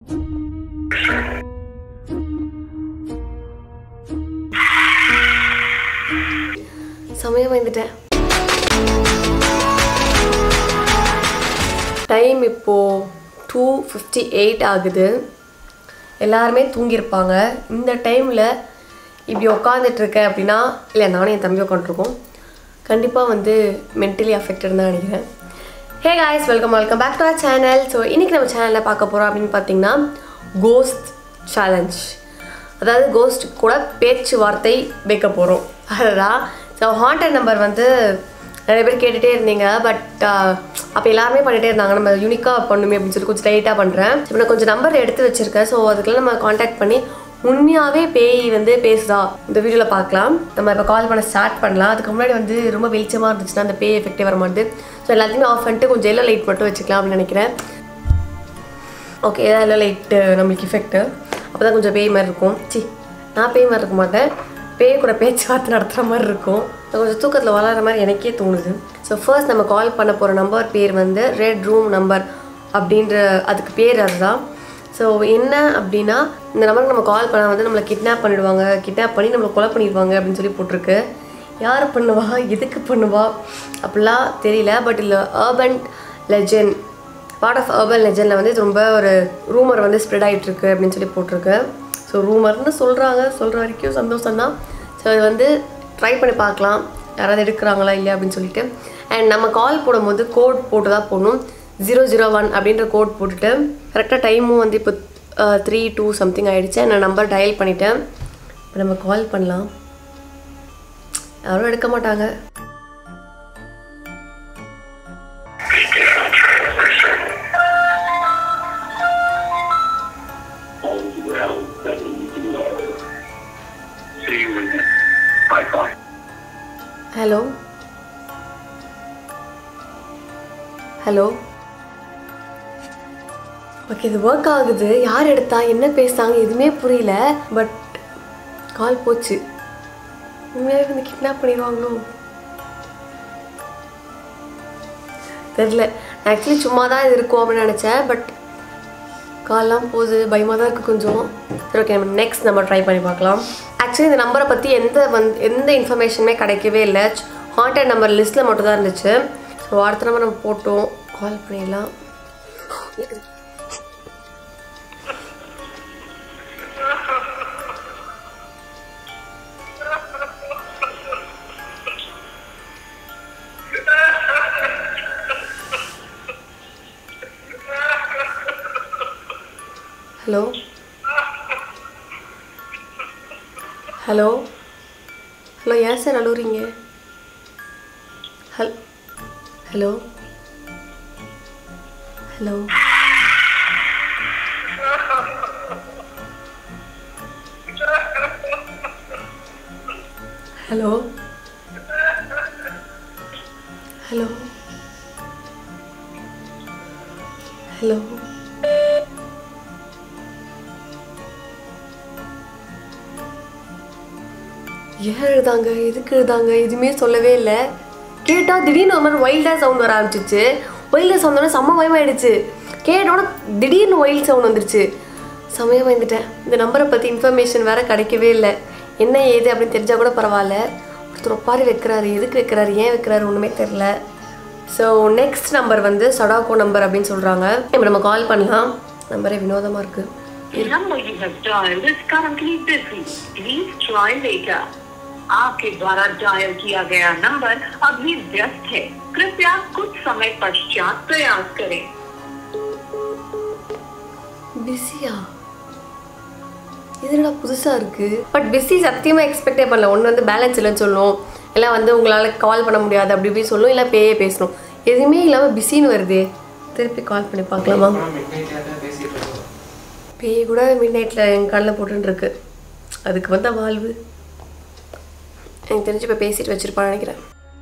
சமயம் வந்துட்டேன் டைம் இப்போது டூ ஃபிஃப்டி எயிட் ஆகுது எல்லாருமே தூங்கியிருப்பாங்க இந்த டைமில் இப்படி உட்காந்துட்டு இருக்கேன் அப்படின்னா இல்லை நானும் என் தம்பி உட்காந்துருக்கோம் கண்டிப்பாக வந்து மென்டலி அஃபெக்டட் தான் நினைக்கிறேன் hey guys welcome welcome back to our channel so இன்றைக்கி நம்ம சேனலில் பார்க்க போகிறோம் அப்படின்னு பார்த்தீங்கன்னா கோஸ்ட் சேலஞ்ச் அதாவது கோஸ்ட் கூட பேச்சுவார்த்தை வைக்க போகிறோம் அதுதான் ஸோ ஹாண்டட் நம்பர் வந்து நிறைய பேர் கேட்டுகிட்டே இருந்தீங்க பட் அப்போ எல்லாருமே பண்ணிகிட்டே இருந்தாங்க நம்ம யூனிக்காக பண்ணுமே அப்படின்னு சொல்லி கொஞ்சம் லைட்டாக பண்ணுறேன் இப்போ நான் கொஞ்சம் நம்பர் எடுத்து வச்சுருக்கேன் ஸோ அதுக்கெல்லாம் நம்ம காண்டாக்ட் பண்ணி உண்மையாகவே பேய் வந்து பேசுதா இந்த வீடியோவில் பார்க்கலாம் நம்ம இப்போ கால் பண்ண ஸ்டார்ட் பண்ணலாம் அதுக்கு முன்னாடி வந்து ரொம்ப வெளிச்சமாக இருந்துச்சுன்னா அந்த பேய் எஃபெக்டே வர மாட்டுது ஸோ எல்லாத்தையுமே ஆஃப் பண்ணிட்டு கொஞ்சம் எல்லோ லைட் மட்டும் வச்சுக்கலாம் அப்படின்னு நினைக்கிறேன் ஓகே எல்லோ லைட்டு நம்மளுக்கு எஃபெக்ட்டு அப்போ தான் கொஞ்சம் பேய் மாதிரி இருக்கும் சி நான் பேய் மாதிரி இருக்க மாட்டேன் பேய் கூட பேச்சுவார்த்தை நடத்துகிற மாதிரி இருக்கும் கொஞ்சம் தூக்கத்தில் வளர மாதிரி எனக்கே தோணுது ஸோ ஃபர்ஸ்ட் நம்ம கால் பண்ண போகிற நம்பர் பேர் வந்து ரெட் ரூம் நம்பர் அப்படின்ற அதுக்கு பேர் அதுதான் ஸோ என்ன அப்படின்னா இந்த நம்பருக்கு நம்ம கால் பண்ணால் வந்து நம்மளை கிட்னாப் பண்ணிடுவாங்க கிட்னாப் பண்ணி நம்மளை கொலை பண்ணிடுவாங்க அப்படின்னு சொல்லி போட்டிருக்கு யார் பண்ணுவா எதுக்கு பண்ணுவா அப்படிலாம் தெரியல பட் இல்லை urban legend part of urban லெஜெண்டில் வந்து இது ரொம்ப ஒரு ரூமர் வந்து ஸ்ப்ரெட் ஆகிட்டுருக்கு அப்படின்னு சொல்லி போட்டிருக்கு ஸோ ரூமர்னு சொல்கிறாங்க சொல்கிற வரைக்கும் சந்தோஷம் தான் ஸோ இது வந்து ட்ரை பண்ணி பார்க்கலாம் யாராவது எடுக்கிறாங்களா இல்லையா அப்படின்னு சொல்லிட்டு அண்ட் நம்ம கால் போடும்போது கோட் போட்டு தான் போடணும் ஜீரோ ஜீரோ ஒன் அப்படின்ற கோட் போட்டுட்டு கரெக்டாக டைமும் வந்து இப்போ த்ரீ டூ சம்திங் ஆகிடுச்சு நான் நம்பர் டயல் பண்ணிட்டேன் இப்போ நம்ம கால் பண்ணலாம் யாரும் எடுக்க மாட்டாங்க all well that you know. See you in bye bye. Hello hello okay இது ஒர்க் ஆகுது யார் எடுத்தா என்ன பேசுனாங்க எதுவுமே புரியல பட் கால் போச்சு உண்மையாகவே வந்து கிட்னாப் பண்ணிடுவாங்களோ தெரில ஆக்சுவலி சும்மா தான் இது இருக்கும் அப்படின்னு நினச்சேன் பட் கால்லாம் போகுது பயமாக தான் இருக்குது கொஞ்சம் சரி ஓகே நம்ம நெக்ஸ்ட் நம்ம ட்ரை பண்ணி பார்க்கலாம் ஆக்சுவலி இந்த நம்பரை பற்றி எந்த வந்து எந்த இன்ஃபர்மேஷனுமே கிடைக்கவே இல்லை ஹாண்டட் நம்பர் லிஸ்ட்டில் மட்டும் தான் இருந்துச்சு ஸோ அடுத்த நம்பர் நம்ம போட்டோம் கால் பண்ணிடலாம் ஹலோ ஹலோ ஹலோ ஏன் சார் அழுவுறீங்க ஹல் hello hello hello hello hello ஏன் எழுதாங்க எதுக்கு எழுதாங்க எதுவுமே சொல்லவே இல்லை கேட்டால் திடீர்னு ஒரு மாதிரி வைல்டாக சவுண்ட் வர ஆரம்பிச்சிச்சு வைல்டாக சவுண்ட் வர செம்ம பயமாயிடுச்சு கேட்டோட திடீர்னு வைல்ட் சவுண்ட் வந்துருச்சு செம்மையாக பயந்துட்டேன் இந்த நம்பரை பற்றி இன்ஃபர்மேஷன் வேறு கிடைக்கவே இல்லை என்ன ஏது அப்படின்னு தெரிஞ்சால் கூட பரவாயில்ல ஒருத்தர் ஒப்பாரி வைக்கிறாரு எதுக்கு வைக்கிறாரு ஏன் வைக்கிறாரு ஒன்றுமே தெரில ஸோ நெக்ஸ்ட் நம்பர் வந்து சடாக்கோ நம்பர் அப்படின்னு சொல்கிறாங்க இப்போ நம்ம கால் பண்ணலாம் நம்பரே வினோதமாக இருக்குது The number you have dialed is currently busy. Please try later. आपके द्वारा डायल किया गया नंबर अभी व्यस्त है कृपया कुछ समय पश्चात प्रयास करें பிஸியா இது என்னடா புதுசாக இருக்குது பட் பிஸி சத்தியமாக எக்ஸ்பெக்டே பண்ணல ஒன்று வந்து பேலன்ஸ் இல்லைன்னு சொல்லணும் இல்லை வந்து உங்களால் கால் பண்ண முடியாது அப்படி இப்படி சொல்லணும் இல்லை பேயே பேசணும் எதுவுமே இல்லாமல் பிஸின்னு வருதே திருப்பி கால் பண்ணி பார்க்கலாமா பேய் கூட மிட் நைட்டில் என் கண்ணில் போட்டுருக்கு அதுக்கு வந்த வாழ்வு எனக்கு தெரிஞ்சு இப்போ பேசிட்டு வச்சிருப்பான்னு நினைக்கிறேன்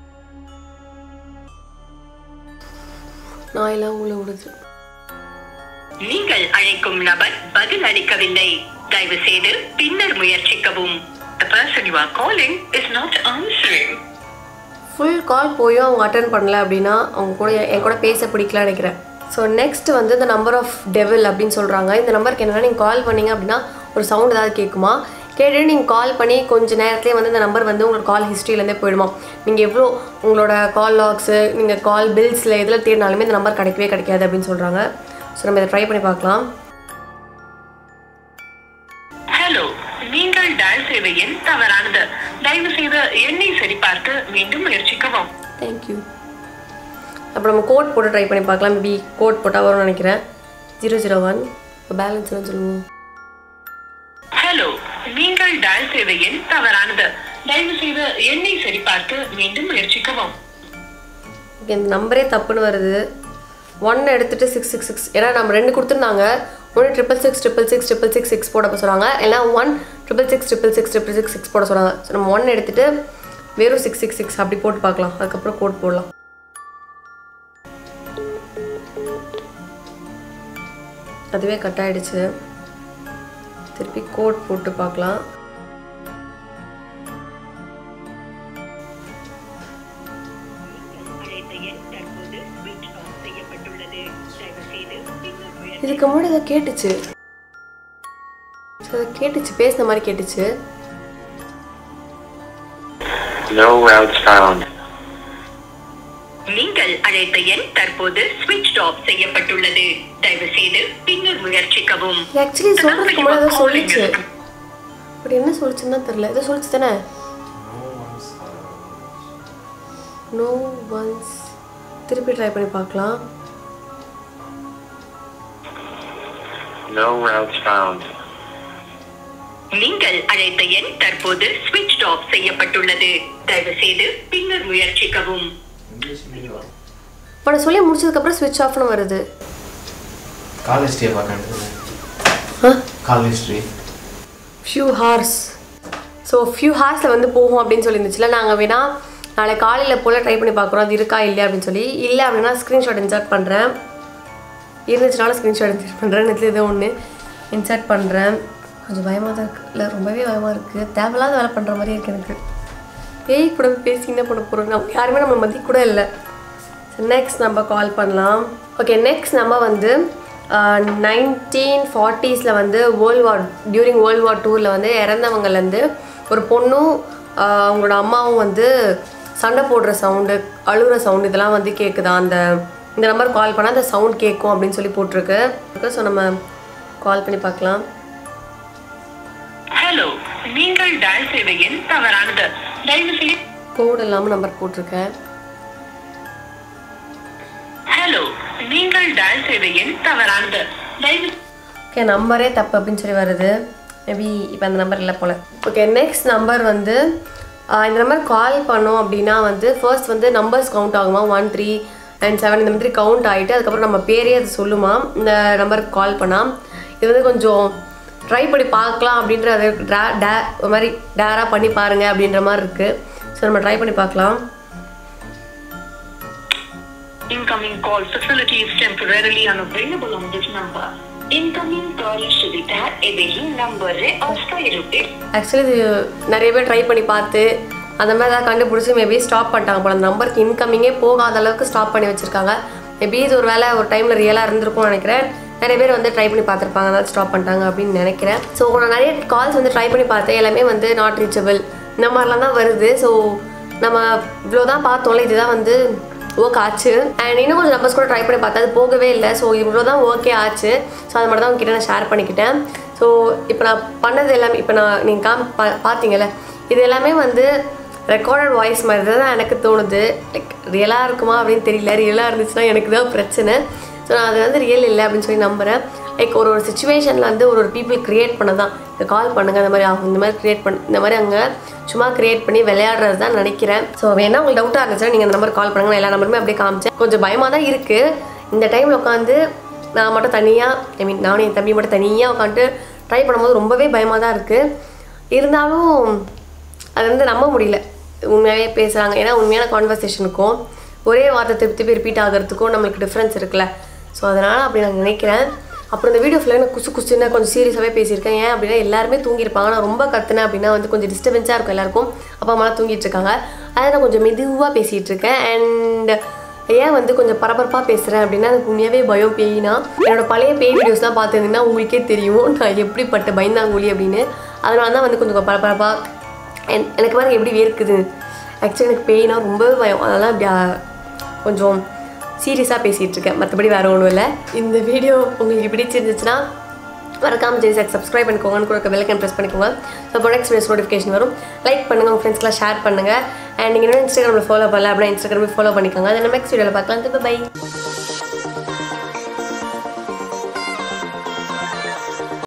நாயெல்லாம் உள்ள விடுது நீங்கள் அழைக்கும் நபர் பதில் அளிக்கவில்லை தயவு செய்து பின்னர் முயற்சிக்கவும் The person you are calling is not answering. Full call போயும் அவங்க அட்டன் பண்ணல அப்படின்னா அவங்க கூட என் கூட பேச பிடிக்கல நினைக்கிறேன் ஸோ நெக்ஸ்ட் வந்து இந்த நம்பர் ஆஃப் டெவில் அப்படின்னு சொல்கிறாங்க இந்த நம்பருக்கு என்னென்னா நீங்கள் கால் பண்ணீங்க அப்படின்னா ஒரு சவுண்ட் ஏதாவது கேட்குமா கேட்டுட்டு நீங்கள் கால் பண்ணி கொஞ்ச நேரத்துலேயே வந்து இந்த நம்பர் வந்து உங்களோட கால் ஹிஸ்ட்ரியிலேருந்தே போயிடுமா நீங்கள் எவ்வளோ உங்களோட கால் லாக்ஸு நீங்கள் கால் பில்ஸில் எதில் தேடினாலுமே இந்த நம்பர் கிடைக்கவே கிடைக்காது அப்படின்னு சொல்கிறாங்க ஸோ நம்ம இதை ட்ரை பண்ணி பார்க்கலாம் ஹலோ நீங்கள் டயல் செய்த எண் தவறானது தயவு செய்து எண்ணை சரிபார்த்து மீண்டும் முயற்சிக்கவும் தேங்க்யூ அப்போ நம்ம கோட் போட்டு ட்ரை பண்ணி பார்க்கலாம் மேபி கோட் போட்டால் வரும்னு நினைக்கிறேன் ஜீரோ ஜீரோ ஒன் இப்போ பேலன்ஸ் சொல்லுவோம் ஹலோ நீங்கள் டயல் செய்த எண் தவறானது தயவு செய்து எண்ணை சரிபார்த்து மீண்டும் முயற்சிக்கவும் ஓகே இந்த நம்பரே தப்புன்னு வருது ஒன் எடுத்துட்டு சிக்ஸ் சிக்ஸ் சிக்ஸ் ஏன்னா நம்ம ரெண்டு கொடுத்துருந்தாங்க ஒன்று triple six triple six triple six six போட சொல்கிறாங்க எல்லாம் one triple six triple six triple six six போட சொல்கிறாங்க ஸோ நம்ம ஒன் எடுத்துட்டு வெறும் சிக்ஸ் சிக்ஸ் சிக்ஸ் அப்படி போட்டு பார்க்கலாம் அதுக்கப்புறம் கோட் போடலாம் அதுவே கட் ஆயிடுச்சு திருப்பி கோட் போட்டு பார்க்கலாம் அழைத்த எண் தற்போது ஸ்விட்ச் ஆஃப் செய்யப்பட்டுள்ளது தயவு செய்து பின்னர் முயற்சி இதுக்கு முன்னாடி அதை கேட்டுச்சு ஸோ அதை கேட்டுச்சு பேசுன மாதிரி கேட்டுச்சு No routes found. நீங்கள் அழைத்த எண் தற்போது ஸ்விட்ச் ஆஃப் செய்யப்பட்டுள்ளது தயவு செய்து பின்னர் முயற்சிக்கவும் ஆக்சுவலி சொல்கிறதுக்கு முன்னாடி ஏதோ சொல்லிச்சு பட் என்ன சொல்லிச்சுன்னு தான் தெரில ஏதோ சொல்லிச்சு தானே நோ ஒன்ஸ் திருப்பி ட்ரை பண்ணி பார்க்கலாம் No routes found. நீங்கள் அழைத்த எண் தற்போது ஸ்விட்ச் ஆஃப் செய்யப்பட்டுள்ளது தயவு செய்து பின்னர் முயற்சிக்கவும் இப்போ நான் சொல்லி முடிச்சதுக்கப்புறம் ஸ்விட்ச் ஆஃப்னு வருது கால் ஹிஸ்ட்ரியை பார்க்க ஆ call history few hours so few ஹார்ஸில் வந்து போகும் அப்படின்னு சொல்லியிருந்துச்சுல நாங்கள் வேணா நாளை காலையில் போல் ட்ரை பண்ணி பார்க்குறோம் அது இருக்கா இல்லையா அப்படின்னு சொல்லி இல்லை அப்படின்னா ஸ்க்ரீன்ஷாட் இன்சர்ட் பண்ணுறேன் இருந்துச்சுனாலும் ஸ்க்ரீன்ஷாட் இன்சர்ட் பண்ணுறேன் நெத்தில் ஏதோ ஒன்று இன்சர்ட் பண்ணுறேன் கொஞ்சம் பயமாக தான் இருக்குது இல்லை ரொம்பவே பயமாக இருக்குது தேவையில்லாத வேலை பண்ணுற மாதிரி இருக்குது எனக்கு பேய் கூட பேசி என்ன பண்ண போகிறோம் நம்ம யாருமே நம்ம மதிக்க கூட இல்லை நெக்ஸ்ட் நம்ம கால் பண்ணலாம் ஓகே நெக்ஸ்ட் நம்ம வந்து நைன்டீன் ஃபார்ட்டிஸில் வந்து world war during world war டூரில் வந்து இறந்தவங்கலேருந்து ஒரு பொண்ணும் ஆஹ் அவங்களோட அம்மாவும் வந்து சண்டை போடுற சவுண்டு அழுகிற சவுண்டு இதெல்லாம் வந்து கேட்குதா அந்த இந்த நம்பர் கால் பண்ணால் அந்த சவுண்ட் கேட்கும் அப்படின்னு சொல்லி போட்டிருக்கு ஸோ நம்ம கால் பண்ணி பார்க்கலாம் ஹலோ நீங்கள் டயல் செய்த எண் தவறானது தயவு செய்து கோட் இல்லாமல் நம்பர் போட்டிருக்கேன் ஹலோ நீங்கள் டயல் செய்த எண் தவறானது தயவு ஓகே நம்பரே தப்பு அப்படின்னு சொல்லி வருது மேபி இப்போ அந்த நம்பர் இல்லை போல் ஓகே நெக்ஸ்ட் நம்பர் வந்து ஆஹ் இந்த நம்பர் கால் பண்ணோம் அப்படின்னா வந்து ஃபர்ஸ்ட் வந்து நம்பர்ஸ் கவுண்ட் ஆகுமா ஒன் த்ரீ அண்ட் செவன் இந்த மாதிரி கவுண்ட் ஆகிட்டு அதுக்கப்புறம் நம்ம பேரே அது சொல்லுமா இந்த நம்பருக்கு கால் பண்ணால் இது வந்து கொஞ்சம் ட்ரை பண்ணி பார்க்கலாம் அப்படின்ற அது டே டே ஒரு மாதிரி டேராக பண்ணி பாருங்க அப்படின்ற மாதிரி இருக்குது ஸோ நம்ம ட்ரை பண்ணி பார்க்கலாம் Incoming call facility is temporarily unavailable on this number. Incoming call ಸುರಿತ ಎದೆಯು ನಂಬರ್ ಆಫ್ ಇರುತ್ತೆ ஆக்சுவலி இது நிறைய பேர் ட்ரை பண்ணி பார்த்து அந்த மாதிரி ஏதாவது கண்டுபிடிச்சி மேபி ஸ்டாப் பண்ணிட்டாங்க போல அந்த நம்பருக்கு இன்கமிங்கே போகாத அளவுக்கு ஸ்டாப் பண்ணி வச்சிருக்காங்க மேபி இது ஒரு வேலை ஒரு டைமில் ரியலாக இருந்திருக்கும்னு நினைக்கிறேன் நிறைய பேர் வந்து ட்ரை பண்ணி பார்த்துருப்பாங்க அதாவது ஸ்டாப் பண்ணிட்டாங்க அப்படின்னு நினைக்கிறேன் ஸோ நான் நிறைய கால்ஸ் வந்து ட்ரை பண்ணி பார்த்தேன் எல்லாமே வந்து நாட் ரீச்சபிள் இந்த மாதிரிலாம் தான் வருது ஸோ நம்ம இவ்வளோ தான் பார்த்தோம்ல இதுதான் வந்து ஒர்க் ஆச்சு அண்ட் இன்னும் கொஞ்சம் நம்பர்ஸ் கூட ட்ரை பண்ணி பார்த்தா அது போகவே இல்லை ஸோ இவ்வளோ தான் ஓகே ஆச்சு ஸோ அது மட்டும் தான் உங்ககிட்ட நான் ஷேர் பண்ணிக்கிட்டேன் ஸோ இப்போ நான் பண்ணது எல்லாமே இப்போ நான் நீங்கள் காம் பா பார்த்தீங்கல்ல இது எல்லாமே வந்து ரெக்கார்டட் வாய்ஸ் மாதிரி தான் எனக்கு தோணுது லைக் ரியலாக இருக்குமா அப்படின்னு தெரியல ரியலாக இருந்துச்சுன்னா எனக்கு தான் பிரச்சனை ஸோ நான் அது வந்து ரியல் இல்லை அப்படின்னு சொல்லி நம்புகிறேன் லைக் ஒரு ஒரு சுச்சுவேஷனில் வந்து ஒரு ஒரு பீப்புள் க்ரியேட் பண்ண தான் இந்த கால் பண்ணுங்கள் இந்த மாதிரி ஆகும் இந்த மாதிரி க்ரியேட் பண்ண இந்த மாதிரி அங்கே சும்மா க்ரியேட் பண்ணி விளையாடுறது தான் நினைக்கிறேன் ஸோ வேணா உங்களுக்கு டவுட்டாக இருந்துச்சுன்னா நீங்கள் இந்த நம்பர் கால் பண்ணுங்க நான் எல்லா நம்பருமே அப்படியே காமிச்சேன் கொஞ்சம் பயமாக தான் இருக்குது இந்த டைமில் உட்காந்து நான் மட்டும் தனியாக ஐ மீன் நானும் என் தம்பி மட்டும் தனியாக உட்காந்துட்டு ட்ரை பண்ணும்போது ரொம்பவே பயமாக தான் இருக்குது இருந்தாலும் அது வந்து நம்ப முடியல உண்மையாகவே பேசுகிறாங்க ஏன்னா உண்மையான கான்வர்சேஷனுக்கும் ஒரே வார்த்தை திருப்பி திருப்பி ரிப்பீட் ஆகிறதுக்கும் நம்மளுக்கு டிஃப்ரென்ஸ் இருக்குல்ல ஸோ அதனால் அப்படி நான் நினைக்கிறேன் அப்புறம் இந்த வீடியோ ஃபுல்லாக நான் குசு குசுன்னு கொஞ்சம் சீரியஸாகவே பேசியிருக்கேன் ஏன் அப்படின்னா எல்லாருமே தூங்கியிருப்பாங்க நான் ரொம்ப கத்துனேன் அப்படின்னா வந்து கொஞ்சம் டிஸ்டர்பன்ஸாக இருக்கும் எல்லாருக்கும் அப்பா அம்மாலாம் தூங்கிட்டு இருக்காங்க அதை நான் கொஞ்சம் மெதுவாக பேசிகிட்டு இருக்கேன் அண்ட் ஏன் வந்து கொஞ்சம் பரபரப்பாக பேசுகிறேன் அப்படின்னா எனக்கு உண்மையாகவே பயம் பேயினா என்னோட பழைய பேய் வீடியோஸ்லாம் பார்த்துருந்தீங்கன்னா உங்களுக்கே தெரியும் நான் எப்படிப்பட்ட பயந்தாங்கோலி அப்படின்னு அதனால தான் வந்து கொஞ்சம் பரபரப்பாக என் எனக்கு பாருங்க எப்படி வேர்க்குது ஆக்சுவலி எனக்கு பேய்னா ரொம்பவே பயம் அதெல்லாம் இப்படி ஆ, கொஞ்சம் சீரியஸாக பேசிகிட்டு இருக்கேன் மற்றபடி வேறு ஒன்றும் இல்லை இந்த வீடியோ உங்களுக்கு பிடிச்சிருந்துச்சுன்னா மறக்காம ஜெய்சாக் சப்ஸ்கிரைப் பண்ணிக்கோங்கன்னு கூட பெல்லைக்கன் ப்ரெஸ் பண்ணிக்கோங்க ஸோ அப்போ நெக்ஸ்ட் வீடியோஸ் நோட்டிஃபிகேஷன் வரும் லைக் பண்ணுங்கள் உங்கள் ஃப்ரெண்ட்ஸ்க்குலாம் ஷேர் பண்ணுங்கள் அண்ட் நீங்கள் இன்னும் இன்ஸ்டாகிராமில் ஃபாலோ பண்ணல அப்படின்னா இன்ஸ்டாகிராமில் ஃபாலோ பண்ணிக்கோங்க அதை நம்ம நெக்ஸ்ட் வீடியோவில் பார்க்கலாம் பை